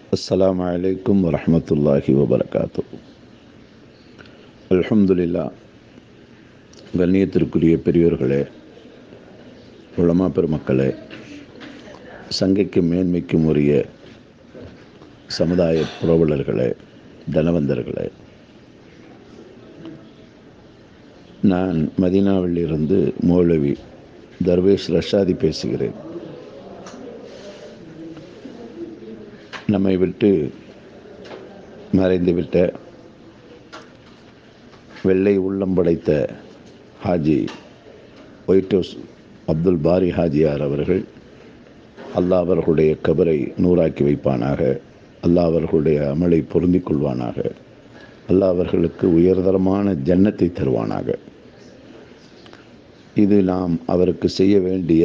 السلام عليكم ورحمة الله وبركاته அல்ஹம்துலில்லா கண்ணியத்திற்குரிய பெரியோர்களே உளமா பெருமக்களே சங்கைக்கு மேன்மைக்கும் உரிய சமுதாய புரவலர்களே தனவந்தர்களே நான் மதீனாவில் இருந்து மௌலவி தர்வேஷ் ரஷாதி பேசுகிறேன் நம்மை விட்டு மறைந்துவிட்ட வெள்ளை உள்ளம் படைத்த ஹாஜி ஒயிட் ஹவுஸ் அப்துல் பாரி ஹாஜியார் அவர்கள் அல்லாஹ் அவர்களுடைய கபரை நூறாக்கி வைப்பானாக அல்லாஹ் அவர்களுடைய அமலை பொருந்திக் கொள்வானாக அல்லாஹ் அவர்களுக்கு உயர்தரமான ஜன்னத்தை தருவானாக இது நாம் அவருக்கு செய்ய வேண்டிய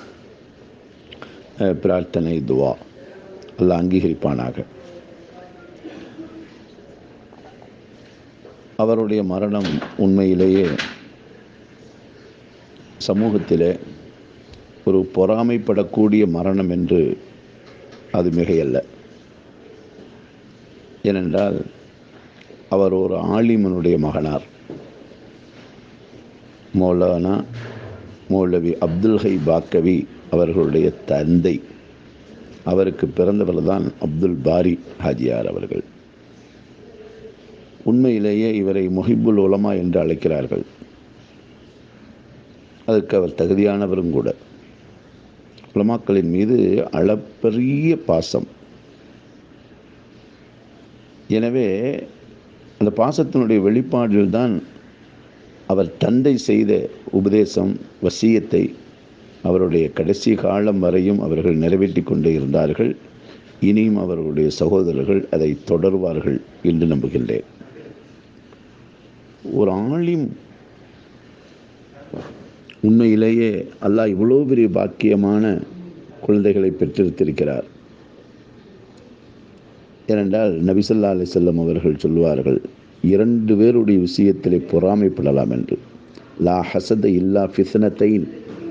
அஹ், பிரார்த்தனை துவா அல்லாஹ் அங்கீகரிப்பானாக அவருடைய மரணம் உண்மையிலேயே சமூகத்திலே ஒரு பொறாமைப்படக்கூடிய மரணம் என்று அது மிகையல்ல ஏனென்றால் அவர் ஒரு ஆலிமனுடைய மகனார் மௌலானா மௌலவி அப்துல் ஹை பாக்கவி அவர்களுடைய தந்தை அவருக்கு பிறந்தவர் தான் அப்துல் பாரி ஹாஜியார் அவர்கள் உண்மையிலேயே இவரை முஹிப்புல் உலமா என்று அழைக்கிறார்கள் அதற்கு அவர் தகுதியானவரும் கூட உலமாக்களின் மீது அளப்பரிய பாசம் எனவே அந்த பாசத்தினுடைய வெளிப்பாடில் தான் அவர் தந்தை செய்த உபதேசம் வசியத்தை அவருடைய கடைசி காலம் வரையும் அவர்கள் நிறைவேற்றி கொண்டே இருந்தார்கள் இனியும் அவர்களுடைய சகோதரர்கள் அதை தொடர்வார்கள் என்று நம்புகின்றேன் ஒரு ஆளிம் உண்மையிலேயே அல்லாஹ் இவ்வளோ பெரிய பாக்கியமான குழந்தைகளை பெற்றெடுத்திருக்கிறார் ஏனென்றால் நபிசல்லா அலி செல்லம் அவர்கள் சொல்வார்கள் இரண்டு பேருடைய விஷயத்திலே பொறாமைப்படலாம் என்று லா ஹசத இல்லா ஃபிசனத்தைன்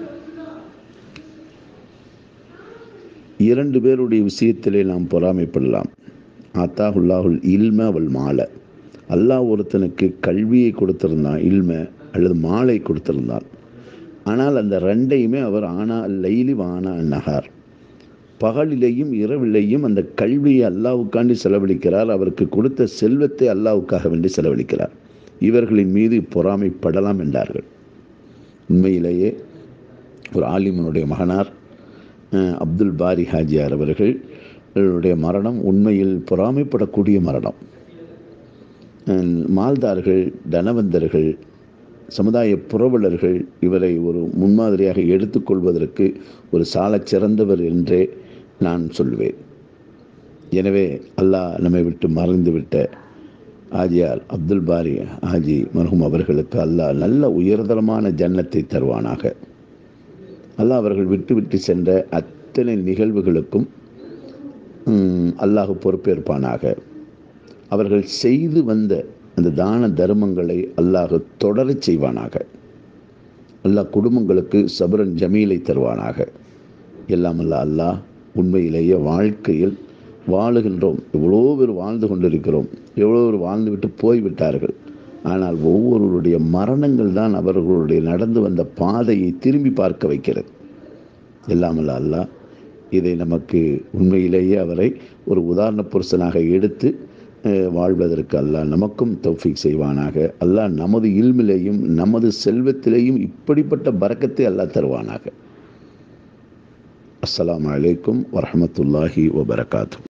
இரண்டு பேருடைய விஷயத்திலே நாம் பொறாமைப்படலாம் ஆத்தாஹுல்லாஹுல் இல்ம அவள் மாலை அல்லாஹ் ஒருத்தனுக்கு கல்வியை கொடுத்திருந்தான் இல்ம அல்லது மாலை கொடுத்திருந்தான் ஆனால் அந்த ரெண்டையுமே அவர் ஆனா லைலி வானா நகார் பகலிலேயும் இரவிலேயும் அந்த கல்வியை அல்லாவுக்காண்டி செலவழிக்கிறார் அவருக்கு கொடுத்த செல்வத்தை அல்லாவுக்காக வேண்டி செலவழிக்கிறார் இவர்களின் மீது பொறாமைப்படலாம் என்றார்கள் உண்மையிலேயே ஒரு ஆலிமனுடைய மகனார் அஹ், அப்துல் பாரி ஹாஜியார் அவர்கள் அவருடைய மரணம் உண்மையில் பொறாமைப்படக்கூடிய மரணம் அஹ், மால்தார்கள் தனவந்தர்கள் சமுதாய புரவலர்கள் இவரை ஒரு முன்மாதிரியாக எடுத்துக்கொள்வதற்கு ஒரு சாலச் சிறந்தவர் என்றே நான் சொல்வேன் எனவே அல்லாஹ் நம்மை விட்டு மறைந்துவிட்ட ஆஜியார் அப்துல் பாரி ஆஜி மர்ஹூம் அவர்களுக்கு அல்லாஹ் நல்ல உயர்தரமான ஜன்னத்தை தருவானாக அல்லாஹ் அவர்கள் விட்டு விட்டு சென்ற அத்தனை நிகழ்வுகளுக்கும் ம், அல்லாஹ் பொறுப்பேற்பானாக அவர்கள் செய்து வந்த அந்த தான தர்மங்களை அல்லாஹ் தொடரச் செய்வானாக அல்லாஹ் குடும்பங்களுக்கு சபரன் ஜமீலை தருவானாக எல்லாம் அல்ல அல்லாஹ் உண்மையிலேயே வாழ்க்கையில் வாழுகின்றோம் எவ்வளோ பேர் வாழ்ந்து கொண்டிருக்கிறோம் எவ்வளோ பேர் வாழ்ந்துவிட்டு போய்விட்டார்கள் ஆனால் ஒவ்வொருவருடைய மரணங்கள் தான் அவர்களுடைய நடந்து வந்த பாதையை திரும்பி பார்க்க வைக்கிறது எல்லாம் அல்ல அல்லாஹ் இதை நமக்கு உண்மையிலேயே அவரை ஒரு உதாரண புருஷனாக எடுத்து அஹ், வாழ்வதற்கு அல்லாஹ் நமக்கும் தௌஃபீக் செய்வானாக அல்லாஹ் நமது இல்மிலேயும் நமது செல்வத்திலேயும் இப்படிப்பட்ட பறக்கத்தை அல்லாஹ் தருவானாக அஸ்ஸலாமு அலைக்கும் வரஹ்மத்துல்லாஹி வபரகாத்து